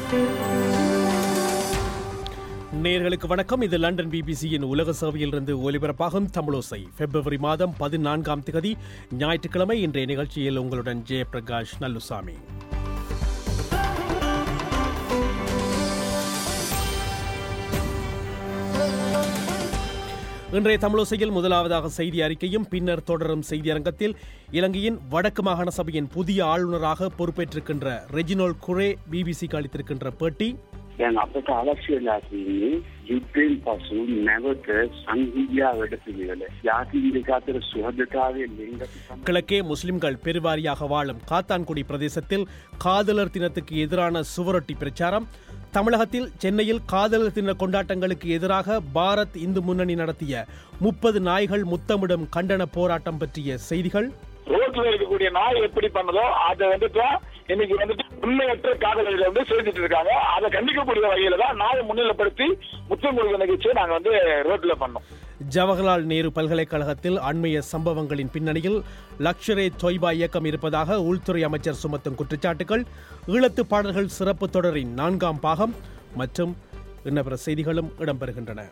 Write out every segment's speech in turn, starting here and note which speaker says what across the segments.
Speaker 1: நேர்களுக்கு வணக்கம் இது லண்டன் பிபிசியின் உலக சேவையிலிருந்து ஒலிபரப்பாகும் தமிழோசை பிப்ரவரி மாதம் பதினான்காம் திகதி ஞாயிற்றுக்கிழமை இன்றைய நிகழ்ச்சியில் உங்களுடன் ஜெயபிரகாஷ் நல்லுசாமி இன்றைய தமிழோசையில் முதலாவதாக செய்தி அறிக்கையும் பின்னர் தொடரும் செய்தியரங்கத்தில் இலங்கையின் வடக்கு மாகாண சபையின் புதிய ஆளுநராக பொறுப்பேற்றிருக்கின்ற ரெஜினோல் குரே பிபிசிக்கு அளித்திருக்கின்ற பேட்டி
Speaker 2: දැන් අපට අවශ්‍ය වෙලා තියෙන්නේ යුද්ධයෙන් පසු නැවත සංහිඳියා වැඩපිළිවෙල. ජාතීන් දෙක අතර සුහදතාවය ලිංගික
Speaker 1: கிழக்கே முஸ்லிம்கள் பெருவாரியாக வாழும் காத்தான்குடி பிரதேசத்தில் காதலர் தினத்துக்கு எதிரான சுவரொட்டி பிரச்சாரம் தமிழகத்தில் சென்னையில் காதலர் தின கொண்டாட்டங்களுக்கு எதிராக பாரத் இந்து முன்னணி நடத்திய முப்பது நாய்கள் முத்தமிடும் கண்டன போராட்டம் பற்றிய செய்திகள்
Speaker 3: ரோட்ல இருக்கக்கூடிய நாய் எப்படி பண்ணுதோ அதை வந்துட்டு இன்னைக்கு வந்துட்டு உண்மையற்ற காதலர்கள் வந்து செலுத்திட்டு இருக்காங்க அதை கண்டிக்கக்கூடிய வகையில தான் நாயை முன்னிலைப்படுத்தி முத்தம் கொடுக்க நிகழ்ச்சியை நாங்க வந்து ரோட்ல பண்ணோம்
Speaker 1: ஜவஹர்லால் நேரு பல்கலைக்கழகத்தில் அண்மைய சம்பவங்களின் பின்னணியில் லக்ஷரே தொய்பா இயக்கம் இருப்பதாக உள்துறை அமைச்சர் சுமத்தும் குற்றச்சாட்டுகள் ஈழத்து பாடல்கள் சிறப்பு தொடரின் நான்காம் பாகம் மற்றும் இன்ன பிற செய்திகளும் இடம்பெறுகின்றன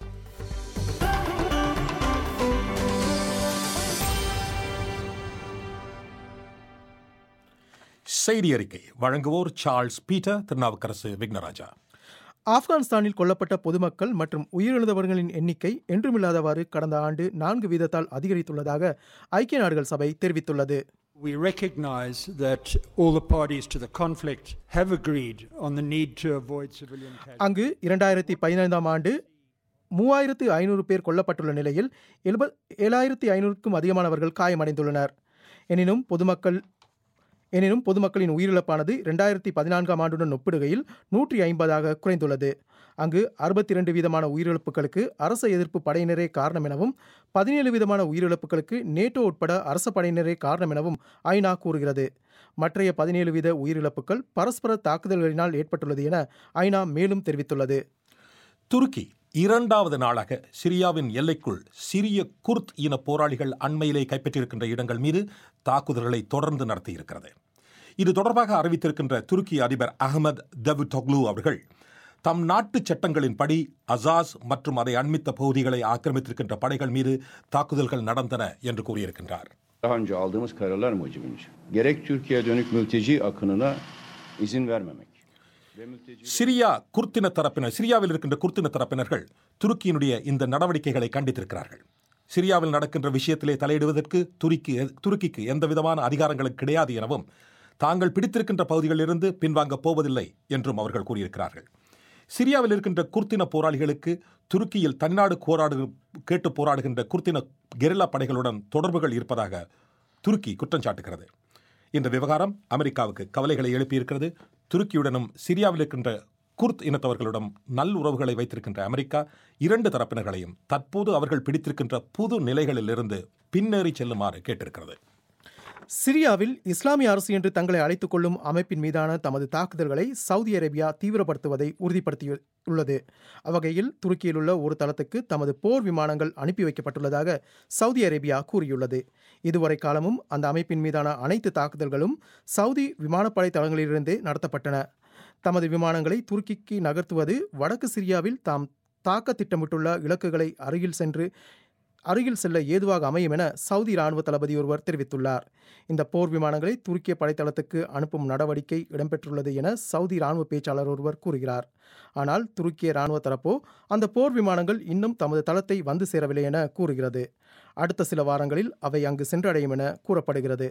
Speaker 4: செய்தி அறிக்கை வழங்குவோர் சார்ல்ஸ் பீட்டர் திருநாவுக்கரசு விக்னராஜா
Speaker 5: ஆப்கானிஸ்தானில் கொல்லப்பட்ட பொதுமக்கள் மற்றும் உயிரிழந்தவர்களின் எண்ணிக்கை என்றுமில்லாதவாறு கடந்த ஆண்டு நான்கு வீதத்தால் அதிகரித்துள்ளதாக ஐக்கிய நாடுகள் சபை தெரிவித்துள்ளது
Speaker 6: We recognize that all the parties to the conflict have agreed on the need to avoid civilian casualties.
Speaker 5: அங்கு இரண்டாயிரத்தி பதினைந்தாம் ஆண்டு மூவாயிரத்து ஐநூறு பேர் கொல்லப்பட்டுள்ள நிலையில் எழுப ஏழாயிரத்தி ஐநூறுக்கும் அதிகமானவர்கள் காயமடைந்துள்ளனர் எனினும் பொதுமக்கள் எனினும் பொதுமக்களின் உயிரிழப்பானது இரண்டாயிரத்தி பதினான்காம் ஆண்டுடன் ஒப்பிடுகையில் நூற்றி ஐம்பதாக குறைந்துள்ளது அங்கு அறுபத்தி இரண்டு வீதமான உயிரிழப்புகளுக்கு அரச எதிர்ப்பு படையினரே காரணம் எனவும் பதினேழு விதமான உயிரிழப்புகளுக்கு நேட்டோ உட்பட அரச படையினரே காரணம் எனவும் ஐநா கூறுகிறது மற்றைய பதினேழு வீத உயிரிழப்புகள் பரஸ்பர தாக்குதல்களினால் ஏற்பட்டுள்ளது என ஐநா மேலும் தெரிவித்துள்ளது
Speaker 4: துருக்கி இரண்டாவது நாளாக சிரியாவின் எல்லைக்குள் சிரிய குர்த் இன போராளிகள் அண்மையிலே கைப்பற்றியிருக்கின்ற இடங்கள் மீது தாக்குதல்களை தொடர்ந்து நடத்தியிருக்கிறது இது தொடர்பாக அறிவித்திருக்கின்ற துருக்கி அதிபர் அகமது தவுடொக்லு அவர்கள் தம் நாட்டு சட்டங்களின்படி அசாஸ் மற்றும் அதை அண்மித்த பகுதிகளை ஆக்கிரமித்திருக்கின்ற படைகள் மீது தாக்குதல்கள் நடந்தன என்று கூறியிருக்கின்றார்
Speaker 7: Daha önce aldığımız kararlar mucibince gerek Türkiye'ye dönük mülteci akınına izin vermemek ve mülteci
Speaker 4: Syria குர்த்தின தரப்பினர் சிரியாவில் இருக்கின்ற குர்த்தின தரப்பினர்கள் துருக்கியினுடைய இந்த நடவடிக்கைகளை கண்டித்திருக்கிறார்கள் சிரியாவில் நடக்கின்ற விஷயத்திலே தலையிடுவதற்கு துருக்கி துருக்கிக்கு எந்த விதமான அதிகாரங்களும் கிடையாது எனவும் தாங்கள் பிடித்திருக்கின்ற பகுதிகளிலிருந்து பின்வாங்கப் போவதில்லை என்றும் அவர்கள் கூறியிருக்கிறார்கள் சிரியாவில் இருக்கின்ற குர்த்தின போராளிகளுக்கு துருக்கியில் தன்னாடு போராடு கேட்டு போராடுகின்ற குர்த்தின கெரில்லா படைகளுடன் தொடர்புகள் இருப்பதாக துருக்கி குற்றம் சாட்டுகிறது இந்த விவகாரம் அமெரிக்காவுக்கு கவலைகளை எழுப்பியிருக்கிறது துருக்கியுடனும் சிரியாவில் இருக்கின்ற குர்த் இனத்தவர்களுடன் நல் உறவுகளை வைத்திருக்கின்ற அமெரிக்கா இரண்டு தரப்பினர்களையும் தற்போது அவர்கள் பிடித்திருக்கின்ற புது நிலைகளிலிருந்து பின்னேறி செல்லுமாறு கேட்டிருக்கிறது
Speaker 5: சிரியாவில் இஸ்லாமிய அரசு என்று தங்களை அழைத்துக் கொள்ளும் அமைப்பின் மீதான தமது தாக்குதல்களை சவுதி அரேபியா தீவிரப்படுத்துவதை உறுதிப்படுத்தியுள்ளது அவ்வகையில் துருக்கியில் உள்ள ஒரு தளத்துக்கு தமது போர் விமானங்கள் அனுப்பி வைக்கப்பட்டுள்ளதாக சவுதி அரேபியா கூறியுள்ளது இதுவரை காலமும் அந்த அமைப்பின் மீதான அனைத்து தாக்குதல்களும் சவுதி விமானப்படை தளங்களிலிருந்தே நடத்தப்பட்டன தமது விமானங்களை துருக்கிக்கு நகர்த்துவது வடக்கு சிரியாவில் தாம் தாக்க திட்டமிட்டுள்ள இலக்குகளை அருகில் சென்று அருகில் செல்ல ஏதுவாக அமையும் என சவுதி ராணுவ தளபதி ஒருவர் தெரிவித்துள்ளார் இந்த போர் விமானங்களை துருக்கிய படைத்தளத்துக்கு அனுப்பும் நடவடிக்கை இடம்பெற்றுள்ளது என சவுதி ராணுவ பேச்சாளர் ஒருவர் கூறுகிறார் ஆனால் துருக்கிய ராணுவ தரப்போ அந்த போர் விமானங்கள் இன்னும் தமது தளத்தை வந்து சேரவில்லை என கூறுகிறது அடுத்த சில வாரங்களில் அவை அங்கு சென்றடையும் என கூறப்படுகிறது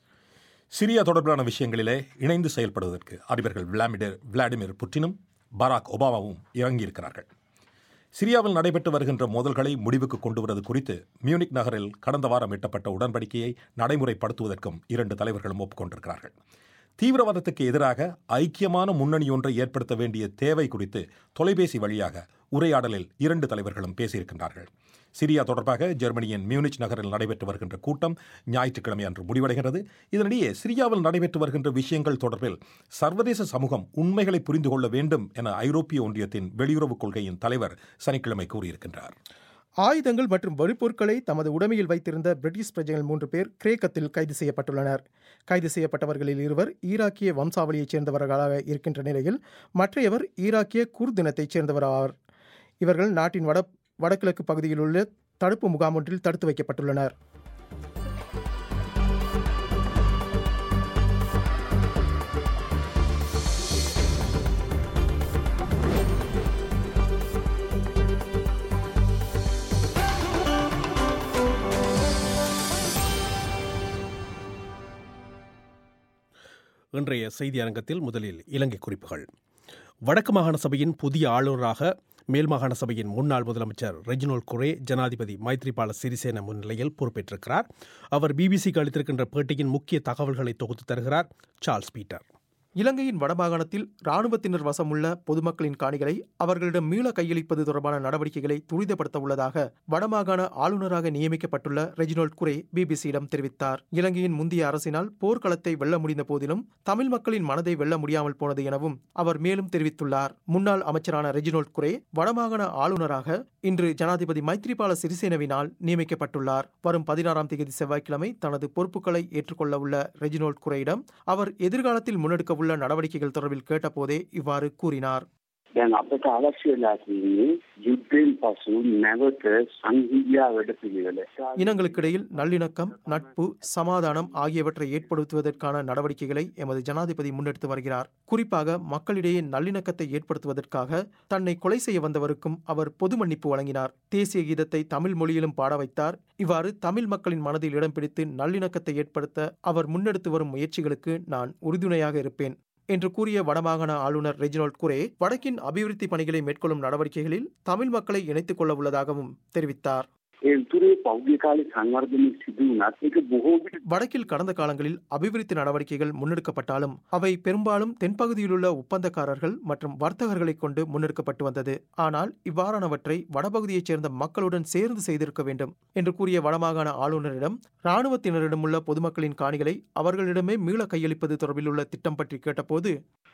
Speaker 4: சிரியா தொடர்பான விஷயங்களிலே இணைந்து செயல்படுவதற்கு அதிபர்கள் விளாடிமிர் விளாடிமிர் புட்டினும் பராக் ஒபாமாவும் இறங்கியிருக்கிறார்கள் சிரியாவில் நடைபெற்று வருகின்ற மோதல்களை முடிவுக்கு கொண்டு வருவது குறித்து மியூனிக் நகரில் கடந்த வாரம் எட்டப்பட்ட உடன்படிக்கையை நடைமுறைப்படுத்துவதற்கும் இரண்டு தலைவர்களும் ஒப்புக்கொண்டிருக்கிறார்கள் தீவிரவாதத்துக்கு எதிராக ஐக்கியமான முன்னணி ஒன்றை ஏற்படுத்த வேண்டிய தேவை குறித்து தொலைபேசி வழியாக உரையாடலில் இரண்டு தலைவர்களும் பேசியிருக்கின்றார்கள் சிரியா தொடர்பாக ஜெர்மனியின் மியூனிச் நகரில் நடைபெற்று வருகின்ற கூட்டம் ஞாயிற்றுக்கிழமை அன்று முடிவடைகிறது இதனிடையே சிரியாவில் நடைபெற்று வருகின்ற விஷயங்கள் தொடர்பில் சர்வதேச சமூகம் உண்மைகளை புரிந்து கொள்ள வேண்டும் என ஐரோப்பிய ஒன்றியத்தின் வெளியுறவுக் கொள்கையின் தலைவர் சனிக்கிழமை கூறியிருக்கின்றார்
Speaker 5: ஆயுதங்கள் மற்றும் வெடிப்பொருட்களை தமது உடைமையில் வைத்திருந்த பிரிட்டிஷ் பிரஜைகள் மூன்று பேர் கிரேக்கத்தில் கைது செய்யப்பட்டுள்ளனர் கைது செய்யப்பட்டவர்களில் இருவர் ஈராக்கிய வம்சாவளியைச் சேர்ந்தவர்களாக இருக்கின்ற நிலையில் மற்றையவர் ஈராக்கிய குர்தினத்தைச் சேர்ந்தவர் ஆவார் இவர்கள் நாட்டின் வட வடகிழக்கு பகுதியில் உள்ள தடுப்பு முகாம் ஒன்றில் தடுத்து வைக்கப்பட்டுள்ளனர்
Speaker 1: இன்றைய செய்தி அரங்கத்தில் முதலில் இலங்கை குறிப்புகள் வடக்கு மாகாண சபையின் புதிய ஆளுநராக மேல் மாகாண சபையின் முன்னாள் முதலமைச்சர் ரெஜினோல் குரே ஜனாதிபதி மைத்ரிபால சிறிசேன முன்னிலையில் பொறுப்பேற்றிருக்கிறார் அவர் பிபிசிக்கு அளித்திருக்கின்ற பேட்டியின் முக்கிய தகவல்களை தொகுத்து தருகிறார் சார்ல்ஸ் பீட்டர்
Speaker 5: இலங்கையின் வடமாகாணத்தில் இராணுவத்தினர் வசமுள்ள பொதுமக்களின் காணிகளை அவர்களிடம் மீள கையளிப்பது தொடர்பான நடவடிக்கைகளை துரிதப்படுத்த உள்ளதாக வடமாகாண ஆளுநராக நியமிக்கப்பட்டுள்ள ரெஜினோல்ட் குரே பிபிசியிடம் தெரிவித்தார் இலங்கையின் முந்தைய அரசினால் போர்க்களத்தை வெல்ல முடிந்த போதிலும் தமிழ் மக்களின் மனதை வெல்ல முடியாமல் போனது எனவும் அவர் மேலும் தெரிவித்துள்ளார் முன்னாள் அமைச்சரான ரெஜினோல்ட் குரே வடமாகாண ஆளுநராக இன்று ஜனாதிபதி மைத்ரிபால சிறிசேனவினால் நியமிக்கப்பட்டுள்ளார் வரும் பதினாறாம் தேதி செவ்வாய்க்கிழமை தனது பொறுப்புகளை ஏற்றுக்கொள்ள உள்ள ரெஜினோல்ட் குரேயிடம் அவர் எதிர்காலத்தில் முன்னெடுக்க உள்ள நடவடிக்கைகள் தொடர்பில் கேட்டபோதே இவ்வாறு கூறினார்
Speaker 2: දැන් අපට අවශ්‍ය වෙලා තියෙන්නේ යුද්ධයෙන් පසු නැවත සංහිඳියා වැඩපිළිවෙල.
Speaker 5: இனங்களுக்கிடையில் நல்லிணக்கம் நட்பு சமாதானம் ஆகியவற்றை ஏற்படுத்துவதற்கான நடவடிக்கைகளை எமது ஜனாதிபதி முன்னெடுத்து வருகிறார் குறிப்பாக மக்களிடையே நல்லிணக்கத்தை ஏற்படுத்துவதற்காக தன்னை கொலை செய்ய வந்தவருக்கும் அவர் பொது மன்னிப்பு வழங்கினார் தேசிய கீதத்தை தமிழ் மொழியிலும் பாட வைத்தார் இவ்வாறு தமிழ் மக்களின் மனதில் இடம் பிடித்து நல்லிணக்கத்தை ஏற்படுத்த அவர் முன்னெடுத்து வரும் முயற்சிகளுக்கு நான் உறுதுணையாக இருப்பேன் என்று கூறிய வடமாகாண ஆளுநர் ரெஜினோல்ட் குரே வடக்கின் அபிவிருத்தி பணிகளை மேற்கொள்ளும் நடவடிக்கைகளில் தமிழ் மக்களை இணைத்துக் கொள்ள உள்ளதாகவும் தெரிவித்தார்
Speaker 2: ඒ උතුරේ පෞද්ගලික කාලේ සංවර්ධනය සිදු වුණත් ඒක බොහෝ විට
Speaker 5: வடக்கில் கடந்த காலங்களில் அபிவிருத்தி நடவடிக்கைகள் முன்னெடுக்கப்பட்டாலும் அவை பெரும்பாலும் தென்பகுதியிலுள்ள ஒப்பந்தக்காரர்கள் மற்றும் வர்த்தகர்களைக் கொண்டு முன்னெடுக்கப்பட்டு வந்தது ஆனால் இவ்வாறானவற்றை வடபகுதியைச் சேர்ந்த மக்களுடன் சேர்ந்து செய்திருக்க வேண்டும் என்று கூறிய வடமாகாண ஆளுநரிடம் இராணுவத்தினரிடமுள்ள பொதுமக்களின் காணிகளை அவர்களிடமே மீள கையளிப்பது தொடர்பில் உள்ள திட்டம் பற்றி கேட்டபோது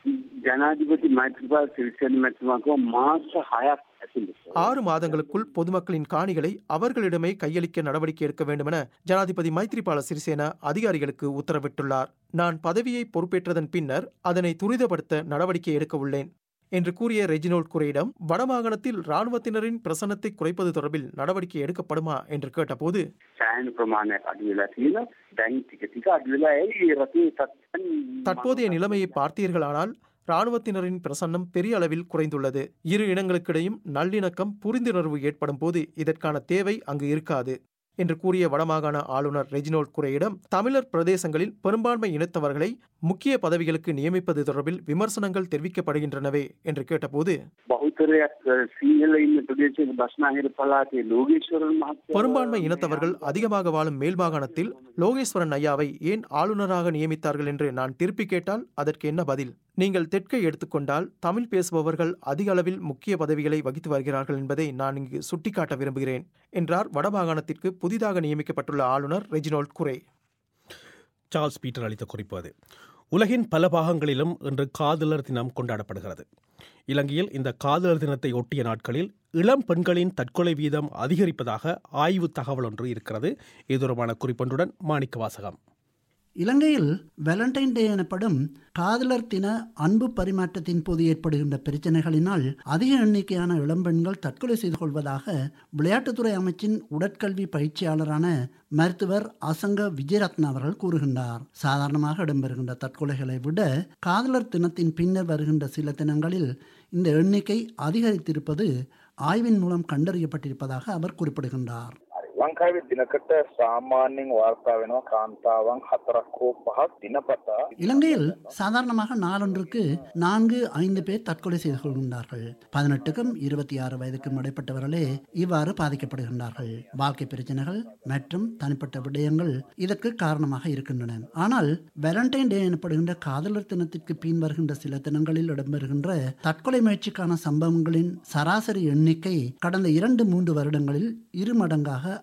Speaker 2: ජනාධිපති මෛත්‍රීපාල සිරිසේන මැතිතුමා කිව්වා මාස 6ක් ඇතුළත
Speaker 5: ஆறு மாதங்களுக்குள் பொதுமக்களின் காணிகளை அவர்களிடமே கையளிக்க நடவடிக்கை எடுக்க வேண்டுமென ஜனாதிபதி மைத்ரிபால சிறிசேன அதிகாரிகளுக்கு உத்தரவிட்டுள்ளார் நான் பதவியை பொறுப்பேற்றதன் பின்னர் அதனை துரிதப்படுத்த நடவடிக்கை எடுக்க உள்ளேன் என்று கூறிய ரெஜினோல்ட் குரேயிடம் வடமாகாணத்தில் இராணுவத்தினரின் பிரசன்னத்தை குறைப்பது தொடர்பில் நடவடிக்கை எடுக்கப்படுமா என்று கேட்டபோது
Speaker 2: සෑහෙන ප්‍රමාණයක් අඩු වෙලා තියෙනවා. දැන් ටික ටික අඩු වෙලා ඇයි රටේ තත්ත්වයන්
Speaker 5: தற்போதைய நிலைமையை பார்த்தீர்களானால் இராணுவத்தினரின் பிரசன்னம் பெரிய அளவில் குறைந்துள்ளது இரு இனங்களுக்கிடையும் நல்லிணக்கம் புரிந்துணர்வு ஏற்படும் போது இதற்கான தேவை அங்கு இருக்காது என்று கூறிய வடமாகாண ஆளுநர் ரெஜினோல்ட் குரேயிடம் தமிழர் பிரதேசங்களில் பெரும்பான்மை இனத்தவர்களை முக்கிய பதவிகளுக்கு நியமிப்பது தொடர்பில் விமர்சனங்கள் தெரிவிக்கப்படுகின்றனவே என்று கேட்டபோது
Speaker 2: බහුතරයක් සීහල ඉන්න ප්‍රදේශයක බස්නාහිර පළාතේ ලෝකේශ්වරන් මහත්තයා
Speaker 5: பெரும்பான்மை இனத்தவர்கள் அதிகமாக வாழும் மேல் மாகாணத்தில் லோகேஸ்வரன் ஐயாவை ஏன் ஆளுநராக நியமித்தார்கள் என்று நான் திருப்பி கேட்டால் அதற்கு என்ன பதில் நீங்கள் தெற்கை எடுத்துக்கொண்டால் தமிழ் பேசுபவர்கள் அதிக அளவில் முக்கிய பதவிகளை வகித்து வருகிறார்கள் என்பதை நான் இங்கு சுட்டிக்காட்ட விரும்புகிறேன் என்றார் வடமாகாணத்திற்கு புதிதாக நியமிக்கப்பட்டுள்ள ஆளுநர் ரெஜினோல்ட் குரே
Speaker 1: சார்ல்ஸ் பீட்டர் அளித்த குறிப்பு அது உலகின் பல பாகங்களிலும் இன்று காதலர் தினம் கொண்டாடப்படுகிறது இலங்கையில் இந்த காதலர் தினத்தை ஒட்டிய நாட்களில் இளம் பெண்களின் தற்கொலை வீதம் அதிகரிப்பதாக ஆய்வு தகவல் ஒன்று இருக்கிறது இது தொடர்பான குறிப்பொன்றுடன் மாணிக்க வாசகம்
Speaker 8: இலங்கையில் வேலண்டைன் டே எனப்படும் காதலர் தின அன்பு பரிமாற்றத்தின் போது ஏற்படுகின்ற பிரச்சனைகளினால் அதிக எண்ணிக்கையான இளம்பெண்கள் தற்கொலை செய்து கொள்வதாக விளையாட்டுத்துறை அமைச்சின் உடற்கல்வி பயிற்சியாளரான மருத்துவர் அசங்க விஜயரத்ன அவர்கள் கூறுகின்றார் சாதாரணமாக இடம்பெறுகின்ற தற்கொலைகளை விட காதலர் தினத்தின் பின்னர் வருகின்ற சில தினங்களில் இந்த எண்ணிக்கை அதிகரித்திருப்பது ஆய்வின் மூலம் கண்டறியப்பட்டிருப்பதாக அவர் குறிப்பிடுகின்றார்
Speaker 3: ලංකාවේ දිනකට සාමාන්‍යයෙන් වාර්තා වෙනවා කාන්තාවන් හතරක් හෝ පහක් දිනපතා
Speaker 8: இலங்கையில் சாதாரணமாக நாளொன்றுக்கு நான்கு ஐந்து பேர் தற்கொலை செய்து கொள்கின்றார்கள் பதினெட்டுக்கும் இருபத்தி ஆறு வயதுக்கும் இடைப்பட்டவர்களே இவ்வாறு பாதிக்கப்படுகின்றார்கள் வாழ்க்கை பிரச்சனைகள் மற்றும் தனிப்பட்ட விடயங்கள் இதற்கு காரணமாக இருக்கின்றன ஆனால் வேலண்டைன் டே எனப்படுகின்ற காதலர் தினத்திற்கு பின் வருகின்ற சில தினங்களில் இடம்பெறுகின்ற தற்கொலை முயற்சிக்கான சம்பவங்களின் சராசரி எண்ணிக்கை கடந்த இரண்டு மூன்று வருடங்களில் இரு மடங்காக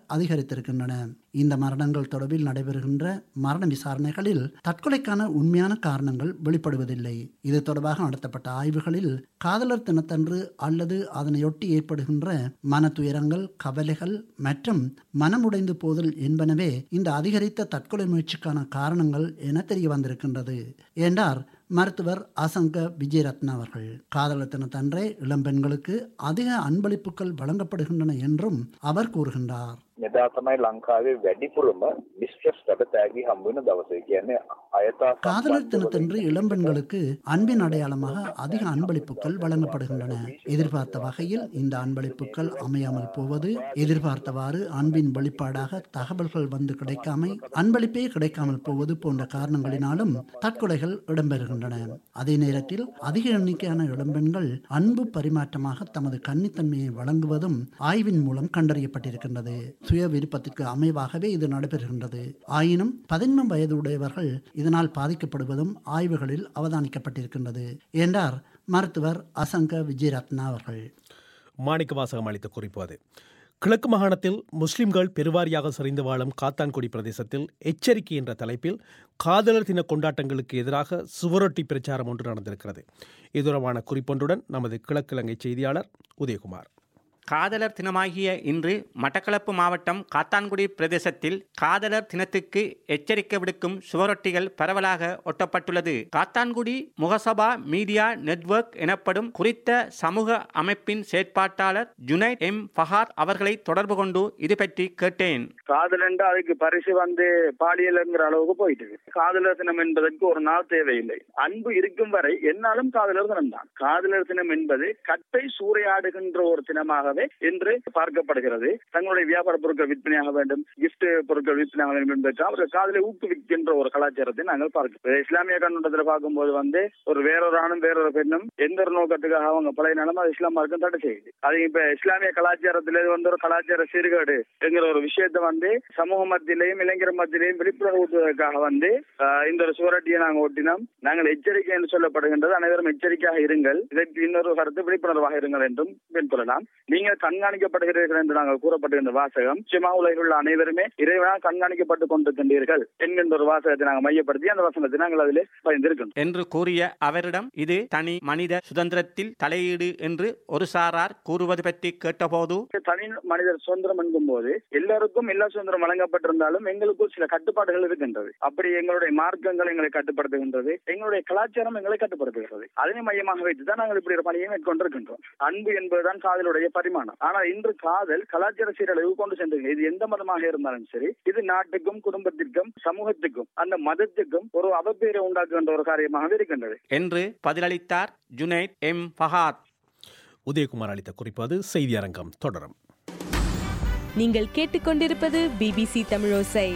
Speaker 8: அதிகரித்திருக்கின்றன இந்த மரணங்கள் தொடர்பில் நடைபெறுகின்ற மரண விசாரணைகளில் தற்கொலைக்கான உண்மையான காரணங்கள் வெளிப்படுவதில்லை இது தொடர்பாக நடத்தப்பட்ட ஆய்வுகளில் காதலர் தினத்தன்று அல்லது அதனையொட்டி ஏற்படுகின்ற மன துயரங்கள் கவலைகள் மற்றும் மனமுடைந்து போதல் என்பனவே இந்த அதிகரித்த தற்கொலை முயற்சிக்கான காரணங்கள் என தெரிய வந்திருக்கின்றது என்றார் மருத்துவர் அசங்க விஜயரத்ன அவர்கள் காதலர் தினத்தன்றே இளம்பெண்களுக்கு அதிக அன்பளிப்புகள் வழங்கப்படுகின்றன என்றும் அவர் கூறுகின்றார்
Speaker 9: මෙදා තමයි ලංකාවේ වැඩිපුරම මිස්ට්‍රස් රට තෑගි හම්බ වෙන දවසේ කියන්නේ අයථා
Speaker 8: காதலர் தினத்தன்று இளம்பெண்களுக்கு அன்பின் அடையாளமாக அதிக அன்பளிப்புகள் வழங்கப்படுகின்றன எதிர்பார்த்த வகையில் இந்த அன்பளிப்புகள் அமையாமல் போவது எதிர்பார்த்தவாறு அன்பின் வெளிப்பாடாக தகவல்கள் வந்து கிடைக்காமை அன்பளிப்பே கிடைக்காமல் போவது போன்ற காரணங்களினாலும் தற்கொலைகள் இடம்பெறுகின்றன அதே நேரத்தில் அதிக எண்ணிக்கையான இளம்பெண்கள் அன்பு பரிமாற்றமாக தமது கன்னித்தன்மையை வழங்குவதும் ஆய்வின் மூலம் கண்டறியப்பட்டிருக்கின்றது சுய விருப்பத்திற்கு அமைவாகவே இது நடைபெறுகின்றது ஆயினும் பதின்ம வயது உடையவர்கள் இதனால் பாதிக்கப்படுவதும் ஆய்வுகளில் அவதானிக்கப்பட்டிருக்கின்றது என்றார் மருத்துவர் அசங்க விஜயரத்னா அவர்கள்
Speaker 1: மாணிக்க வாசகம் அளித்த குறிப்பு அது கிழக்கு மாகாணத்தில் முஸ்லிம்கள் பெருவாரியாக சரிந்து வாழும் காத்தான்குடி பிரதேசத்தில் எச்சரிக்கை என்ற தலைப்பில் காதலர் தின கொண்டாட்டங்களுக்கு எதிராக சுவரொட்டி பிரச்சாரம் ஒன்று நடந்திருக்கிறது இது தொடர்பான குறிப்பொன்றுடன் நமது கிழக்கிழங்கை செய்தியாளர் உதயகுமார்
Speaker 10: காதலர் தினமாகிய இன்று மட்டக்களப்பு மாவட்டம் காத்தான்குடி பிரதேசத்தில் காதலர் தினத்துக்கு எச்சரிக்கை விடுக்கும் சுவரொட்டிகள் பரவலாக ஒட்டப்பட்டுள்ளது காத்தான்குடி முகசபா மீடியா நெட்வொர்க் எனப்படும் குறித்த சமூக அமைப்பின் செயற்பாட்டாளர் ஜுனைத் எம் ஃபஹாத் அவர்களை தொடர்பு கொண்டு இது பற்றி கேட்டேன்
Speaker 3: காதலண்டா அதுக்கு பரிசு வந்து பாலியல்ங்கிற அளவுக்கு போயிட்டு இருக்கு. காதலர் தினம் என்பதற்கு ஒரு நாள் தேவையில்லை அன்பு இருக்கும் வரை என்னாலும் காதலர் தினம் தான் காதலர் தினம் என்பது கட்டை சூறையாடுகின்ற ஒரு தினமாகவே இன்று பார்க்கப்படுகிறது தங்களுடைய வியாபார பொருட்கள் விற்பனையாக வேண்டும் கிஃப்ட் பொருட்கள் விற்பனையாக வேண்டும் என்பதற்கு அவர்கள் காதலை ஊக்குவிக்கின்ற ஒரு கலாச்சாரத்தை நாங்கள் பார்க்கிறோம் இஸ்லாமிய கண்ணோட்டத்தில் பார்க்கும்போது வந்து ஒரு வேறொரு ஆணும் வேறொரு பெண்ணும் எந்த ஒரு நோக்கத்துக்காக அவங்க பழையனாலும் அது இஸ்லாம் மார்க்கம் தடை செய்யுது அது இப்ப இஸ்லாமிய கலாச்சாரத்திலே வந்து ஒரு கலாச்சார சீர்கேடு என்கிற ஒரு விஷயத்தை வந்து சமூக மத்தியிலையும் இளைஞர் மத்தியிலையும் விழிப்புணர்வு ஊட்டுவதற்காக வந்து ஆஹ், இந்த ஒரு சுவரட்டியை நாங்கள் ஒட்டினோம் நாங்கள் எச்சரிக்கை என்று சொல்லப்படுகின்றது அனைவரும் எச்சரிக்கையாக இருங்கள் இதற்கு இன்னொரு கருத்து விழிப்புணர்வாக இருங்கள் என்றும் பின்கொள்ளலாம் நீங்கள் கண்காணிக்கப்படுகிறீர்கள் என்று நாங்கள் கூறப்பட்டிருந்த வாசகம் நிச்சயமாக உலகில் உள்ள அனைவருமே இறைவனால் கண்காணிக்கப்பட்டுக் கொண்டிருக்கின்றீர்கள் என்கின்ற ஒரு வாசகத்தை நாங்கள் மையப்படுத்தி அந்த வசனத்தை நாங்கள் அதிலே பயந்திருக்கின்றோம்
Speaker 10: என்று கூறிய அவரிடம் இது தனி மனித சுதந்திரத்தில் தலையீடு என்று ஒரு சாரார் கூறுவது பற்றி கேட்டபோது
Speaker 3: தனி மனிதர் சுதந்திரம் என்கும் போது எல்லாருக்கும் எல்லா சுதந்திரம் வழங்கப்பட்டிருந்தாலும் எங்களுக்கும் சில கட்டுப்பாடுகள் இருக்கின்றது அப்படி எங்களுடைய மார்க்கங்கள் எங்களை கட்டுப்படுத்துகின்றது எங்களுடைய கலாச்சாரம் எங்களை கட்டுப்படுத்துகிறது அதனை மையமாக வைத்துதான் நாங்கள் இப்படி ஒரு பணியை மேற்கொண்டிருக்கின்றோம் அன்பு என்பதுதான் காதலுடைய பரிமாணம் ஆனால் இன்று காதல் கலாச்சார சீரழிவு கொண்டு சென்றது இது எந்த மதமாக இருந்தாலும் சரி இது நாட்டுக்கும் குடும்பத்திற்கும் சமூகத்துக்கும் அந்த மதத்துக்கும் ஒரு அவப்பேரை உண்டாக்குகின்ற ஒரு காரியமாக இருக்கின்றது
Speaker 10: என்று பதிலளித்தார் ஜுனைத் எம் ஃபஹாத்
Speaker 1: உதயகுமார் அளித்த குறிப்பு அது செய்தி அரங்கம் தொடரும்
Speaker 11: நீங்கள் கேட்டுக்கொண்டிருப்பது பிபிசி தமிழோசை